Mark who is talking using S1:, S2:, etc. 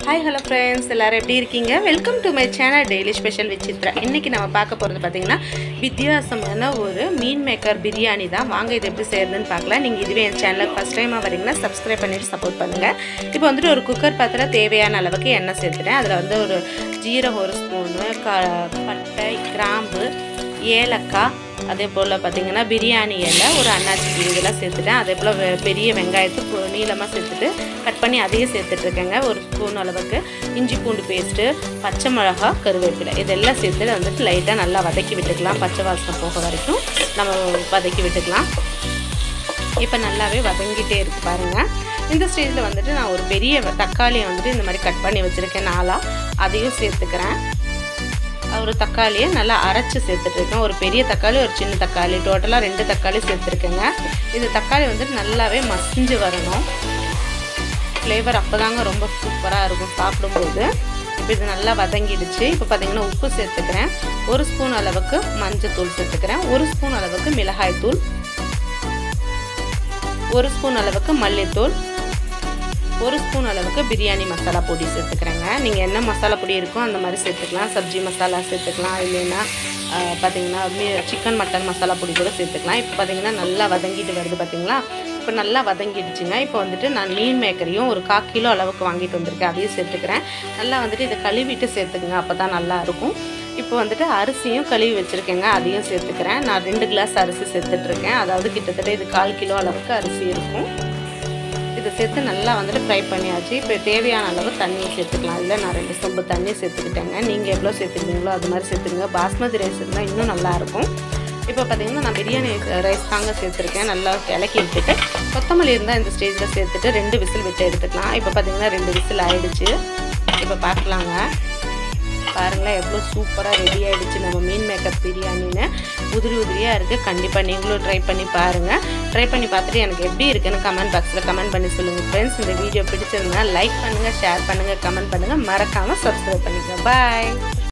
S1: hi hello friends எல்லாரும் எப்படி இருக்கீங்க welcome to my channel daily special with Chitra இன்றைக்கி நம்ம பார்க்க போகிறது பார்த்தீங்கன்னா வித்தியாசமான ஒரு மீன் மேக்கர் பிரியாணி தான் வாங்க இது எப்படி செய்யறதுன்னு பார்க்கலாம் நீங்கள் இதுவே என் சேனலுக்கு ஃபஸ்ட் டைமாக வரீங்கன்னா சப்ஸ்கிரைப் பண்ணிட்டு சப்போர்ட் பண்ணுங்கள் இப்போ வந்துட்டு ஒரு குக்கர் பாத்திரம் தேவையான அளவுக்கு எண்ணெய் சேர்த்துட்டேன் அதில் வந்து ஒரு ஜீரகம் ஒரு ஸ்பூனு க பட்டை கிராம்பு ஏலக்காய் அதே போல் பார்த்தீங்கன்னா பிரியாணி இலை ஒரு அன்னாச்சி பூ இதெல்லாம் சேர்த்துட்டேன் அதே போல் வெ- பெரிய வெங்காயத்தை பொ- நீளமாக சேர்த்துட்டு கட் பண்ணி அதையும் சேர்த்துட்ருக்கேங்க ஒரு ஸ்பூன் அளவுக்கு இஞ்சி பூண்டு பேஸ்ட்டு பச்சை மிளகா கருவேப்பிலை இதெல்லாம் சேர்த்து வந்துட்டு லைட்டாக நல்லா வதக்கி விட்டுக்கலாம் பச்சை வாசனை போக வரைக்கும் நம்ம வதக்கி விட்டுக்கலாம் இப்போ நல்லாவே வதங்கிட்டே இருக்கு பாருங்கள் இந்த ஸ்டேஜில் வந்துட்டு நான் ஒரு பெரிய வ- தக்காளியை வந்துட்டு இந்த மாதிரி கட் பண்ணி வச்சுருக்கேன் நாளாக அதையும் சேர்த்துக்கிறேன் ஒரு தக்காளியை நல்லா அரைச்சி சேர்த்துட்ருக்கேன் ஒரு பெரிய தக்காளி ஒரு சின்ன தக்காளி டோட்டலாக ரெண்டு தக்காளி சேர்த்துருக்கேங்க இந்த தக்காளி வந்துட்டு நல்லாவே மசிஞ்சு வரணும் ஃப்ளேவர் அப்போ தாங்க ரொம்ப சூப்பராக இருக்கும் சாப்பிடும்போது இப்போ இது நல்லா வதங்கிடுச்சு இப்போ பார்த்தீங்கன்னா உப்பு சேர்த்துக்கிறேன் ஒரு ஸ்பூன் அளவுக்கு மஞ்சத்தூள் சேர்த்துக்கிறேன் ஒரு ஸ்பூன் அளவுக்கு மிளகாய்த்தூள் ஒரு ஸ்பூன் அளவுக்கு மல்லித்தூள் ஒரு ஸ்பூன் அளவுக்கு பிரியாணி மசாலா பொடி சேர்த்துக்கிறேங்க நீங்கள் என்ன மசாலா பொடி இருக்கோ அந்த மாதிரி சேர்த்துக்கலாம் சப்ஜி மசாலா சேர்த்துக்கலாம் இல்லைன்னா ஆஹ், பார்த்தீங்கன்னா மீ- சிக்கன் மட்டன் மசாலா பொடி கூட சேர்த்துக்கலாம் இப்போ பார்த்தீங்கன்னா நல்லா வதங்கிட்டு வருது பார்த்தீங்களா இப்போ நல்லா வதங்கிடுச்சுங்க இப்போ வந்துட்டு நான் மீன் மேக்கரையும் ஒரு கால் கிலோ அளவுக்கு வாங்கிட்டு வந்திருக்கேன் அதையும் சேர்த்துக்கிறேன் நல்லா வந்துட்டு இதை கழுவிட்டு சேர்த்துக்குங்க அப்போ தான் நல்லா இருக்கும் இப்போ வந்துட்டு அரிசியும் கழுவி வச்சுருக்கேங்க அதையும் சேர்த்துக்கிறேன் நான் ரெண்டு கிளாஸ் அரிசி சேர்த்துட்ருக்கேன் அதாவது கிட்டத்தட்ட இது கால் கிலோ அளவுக்கு அரிசி இருக்கும் இதை சேர்த்து நல்லா வந்துட்டு ஃப்ரை பண்ணியாச்சு இப்போ தேவையான அளவு தண்ணி சேர்த்துக்கலாம் இல்லை நான் ரெண்டு சொம்பு தண்ணி சேர்த்துக்கிட்டேங்க நீங்கள் எவ்வளோ சேர்த்துக்கிறீங்களோ அது மாதிரி சேர்த்துக்கங்க பாஸ்மதி ரைஸ் இருந்தால் இன்னும் நல்லாயிருக்கும் இப்போ பார்த்தீங்கன்னா நான் பிரியாணி ரைஸ் தாங்க சேர்த்துருக்கேன் நல்லா இலக்கி விட்டுட்டு கொத்தமல்லி இருந்தால் இந்த ஸ்டேஜில் சேர்த்துட்டு ரெண்டு விசில் விட்டு எடுத்துக்கலாம் இப்போ பார்த்தீங்கன்னா ரெண்டு விசில் ஆயிடுச்சு இப்போ பார்க்கலாங்க பாருங்களேன் எவ்வளோ சூப்பராக ரெடி ஆயிடுச்சு நம்ம மீன் மேக்கப் பிரியாணின்னு உதிரி உதிரியாக இருக்குது கண்டிப்பாக நீங்களும் ட்ரை பண்ணி பாருங்கள் ட்ரை பண்ணி பார்த்துட்டு எனக்கு எப்படி இருக்குன்னு கமெண்ட் பாக்ஸில் கமெண்ட் பண்ணி சொல்லுங்கள் ஃப்ரெண்ட்ஸ் இந்த வீடியோ பிடிச்சிருந்தா லைக் பண்ணுங்கள் ஷேர் பண்ணுங்கள் கமெண்ட் பண்ணுங்கள் மறக்காமல் சப்ஸ்கிரைப் பண்ணிக்கோங்க பாய்